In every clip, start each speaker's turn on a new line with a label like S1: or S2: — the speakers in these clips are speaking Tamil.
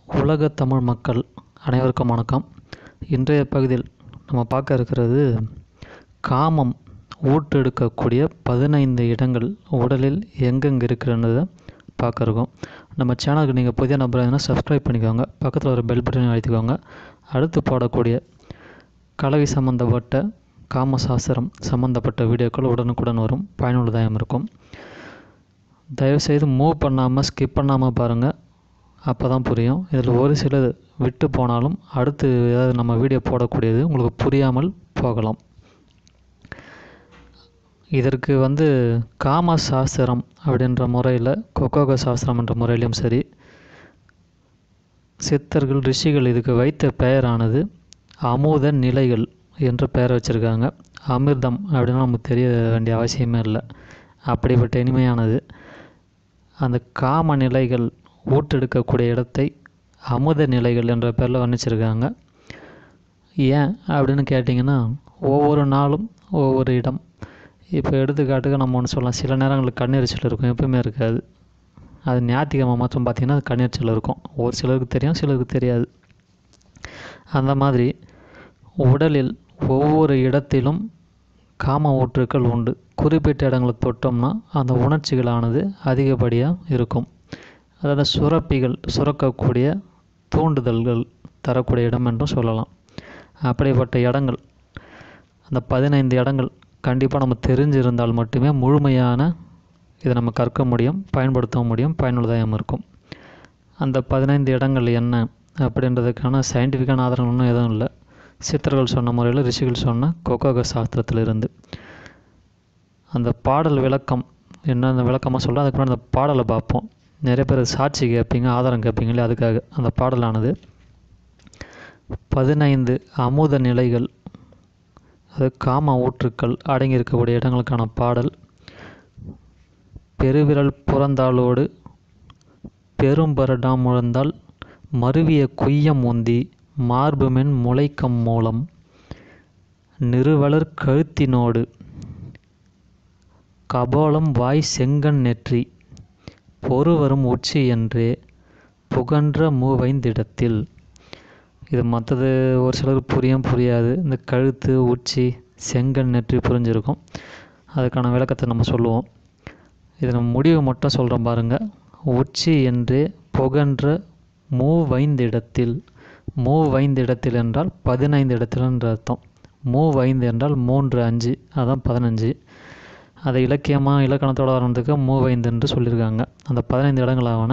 S1: உலக தமிழ் மக்கள் அனைவருக்கும் வணக்கம் இன்றைய பகுதியில் நம்ம பார்க்க இருக்கிறது காமம் ஊற்றெடுக்கக்கூடிய பதினைந்து இடங்கள் உடலில் எங்கெங்கே இருக்கிறன்றதை பார்க்க இருக்கோம் நம்ம சேனலுக்கு நீங்கள் புதிய நபர் இருந்தால் சப்ஸ்கிரைப் பண்ணிக்கோங்க பக்கத்தில் ஒரு பெல் பட்டனை அழுத்திக்கோங்க அடுத்து போடக்கூடிய கலவி சம்மந்தப்பட்ட காமசாஸ்திரம் சம்மந்தப்பட்ட வீடியோக்கள் உடனுக்குடன் வரும் பயனுள்ளதாகவும் இருக்கும் தயவுசெய்து மூவ் பண்ணாமல் ஸ்கிப் பண்ணாமல் பாருங்கள் அப்போ தான் புரியும் இதில் ஒரு சிலது விட்டு போனாலும் அடுத்து ஏதாவது நம்ம வீடியோ போடக்கூடியது உங்களுக்கு புரியாமல் போகலாம் இதற்கு வந்து காம சாஸ்திரம் அப்படின்ற முறையில் கொக்கோக சாஸ்திரம் என்ற முறையிலும் சரி சித்தர்கள் ரிஷிகள் இதுக்கு வைத்த பெயரானது அமுத நிலைகள் என்ற பெயர் வச்சுருக்காங்க அமிர்தம் அப்படின்னா நமக்கு தெரிய வேண்டிய அவசியமே இல்லை அப்படிப்பட்ட இனிமையானது அந்த காம நிலைகள் ஊற்றெடுக்கக்கூடிய இடத்தை அமுத நிலைகள் என்ற பேரில் வர்ணிச்சிருக்காங்க ஏன் அப்படின்னு கேட்டிங்கன்னா ஒவ்வொரு நாளும் ஒவ்வொரு இடம் இப்போ எடுத்துக்காட்டுக்கு நம்ம ஒன்று சொல்லலாம் சில நேரங்களில் கண்ணெரிச்சல் இருக்கும் எப்பவுமே இருக்காது அது ஞாயிற்றுக்கிழமை மாதம் பார்த்திங்கன்னா அது கண்ணெரிச்சல் இருக்கும் ஒரு சிலருக்கு தெரியும் சிலருக்கு தெரியாது அந்த மாதிரி உடலில் ஒவ்வொரு இடத்திலும் காம ஊற்றுக்கள் உண்டு குறிப்பிட்ட இடங்களை தொட்டோம்னா அந்த உணர்ச்சிகளானது அதிகப்படியாக இருக்கும் அதாவது சுரப்பிகள் சுரக்கக்கூடிய தூண்டுதல்கள் தரக்கூடிய இடம் என்றும் சொல்லலாம் அப்படிப்பட்ட இடங்கள் அந்த பதினைந்து இடங்கள் கண்டிப்பாக நம்ம தெரிஞ்சிருந்தால் மட்டுமே முழுமையான இதை நம்ம கற்க முடியும் பயன்படுத்த முடியும் பயனுள்ளதாக இருக்கும் அந்த பதினைந்து இடங்கள் என்ன அப்படின்றதுக்கான சயின்டிஃபிக்கான ஆதாரங்கள் ஒன்றும் எதுவும் இல்லை சித்தர்கள் சொன்ன முறையில் ரிஷிகள் சொன்ன கொக்கோக சாஸ்திரத்திலிருந்து அந்த பாடல் விளக்கம் என்ன அந்த விளக்கமாக சொல்ல அதுக்கு முன்னாடி அந்த பாடலை பார்ப்போம் நிறைய பேர் சாட்சி கேட்பீங்க ஆதாரம் கேட்பீங்க இல்லையா அதுக்காக அந்த பாடலானது பதினைந்து அமுத நிலைகள் அது காம ஊற்றுக்கள் அடங்கியிருக்கக்கூடிய இடங்களுக்கான பாடல் பெருவிரல் புறந்தாளோடு பெரும்பரடாம் முழந்தால் மருவிய குய்யம் உந்தி மார்புமென் முளைக்கம் மூலம் நிறுவலர் கழுத்தினோடு கபோலம் வாய் செங்கன் நெற்றி பொறுவரும் உச்சி என்றே புகன்ற மூவைந்திடத்தில் இது மற்றது ஒரு சிலருக்கு புரியும் புரியாது இந்த கழுத்து உச்சி செங்கன் நெற்றி புரிஞ்சிருக்கும் அதுக்கான விளக்கத்தை நம்ம சொல்லுவோம் இது நம்ம முடிவு மட்டும் சொல்கிறோம் பாருங்கள் உச்சி என்றே புகன்ற மூவைந்திடத்தில் மூவைந்து இடத்தில் என்றால் பதினைந்து இடத்தில் என்ற அர்த்தம் மூவைந்து என்றால் மூன்று அஞ்சு அதான் பதினஞ்சு அதை இலக்கியமாக இலக்கணத்தோடு வரணுன்றதுக்கு மூவைந்து என்று சொல்லியிருக்காங்க அந்த பதினைந்து இடங்களாவன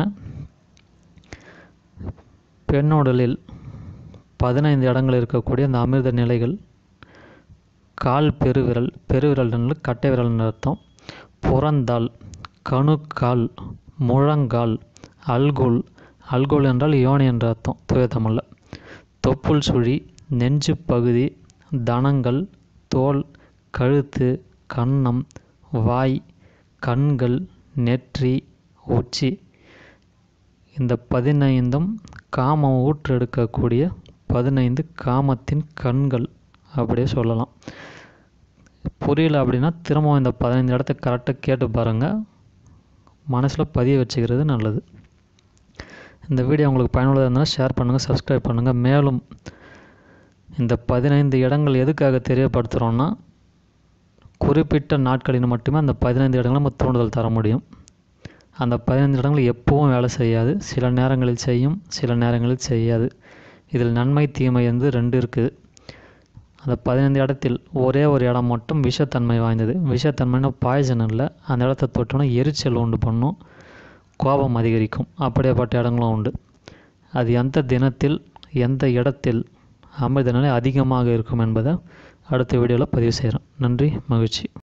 S1: பெண்ணுடலில் பதினைந்து இடங்கள் இருக்கக்கூடிய அந்த அமிர்த நிலைகள் கால் பெருவிரல் பெருவிரல் கட்டை விரல்னு அர்த்தம் புறந்தால் கணுக்கால் முழங்கால் அல்குல் அல்குல் என்றால் யோனி என்ற அர்த்தம் தூய தமிழில் தொப்புள் சுழி நெஞ்சு பகுதி தனங்கள் தோல் கழுத்து கன்னம் வாய் கண்கள் நெற்றி உச்சி இந்த பதினைந்தும் காமம் ஊற்றெடுக்கக்கூடிய பதினைந்து காமத்தின் கண்கள் அப்படியே சொல்லலாம் புரியல அப்படின்னா திரும்பவும் இந்த பதினைந்து இடத்த கரெக்டாக கேட்டு பாருங்கள் மனசில் பதிய வச்சுக்கிறது நல்லது இந்த வீடியோ உங்களுக்கு பயனுள்ளதாக இருந்தால் ஷேர் பண்ணுங்கள் சப்ஸ்கிரைப் பண்ணுங்கள் மேலும் இந்த பதினைந்து இடங்கள் எதுக்காக தெரியப்படுத்துகிறோன்னா குறிப்பிட்ட நாட்களில் மட்டுமே அந்த பதினைந்து இடங்களை நம்ம தூண்டுதல் தர முடியும் அந்த பதினைந்து இடங்கள் எப்பவும் வேலை செய்யாது சில நேரங்களில் செய்யும் சில நேரங்களில் செய்யாது இதில் நன்மை தீமை வந்து ரெண்டு இருக்குது அந்த பதினைந்து இடத்தில் ஒரே ஒரு இடம் மட்டும் விஷத்தன்மை வாய்ந்தது விஷத்தன்மைன்னா பாய்சன் இல்லை அந்த இடத்த தொட்டோன்னா எரிச்சல் உண்டு பண்ணும் கோபம் அதிகரிக்கும் அப்படியேப்பட்ட இடங்களும் உண்டு அது எந்த தினத்தில் எந்த இடத்தில் அமிர்த நிலை அதிகமாக இருக்கும் என்பதை அடுத்த வீடியோவில் பதிவு செய்கிறேன் நன்றி மகிழ்ச்சி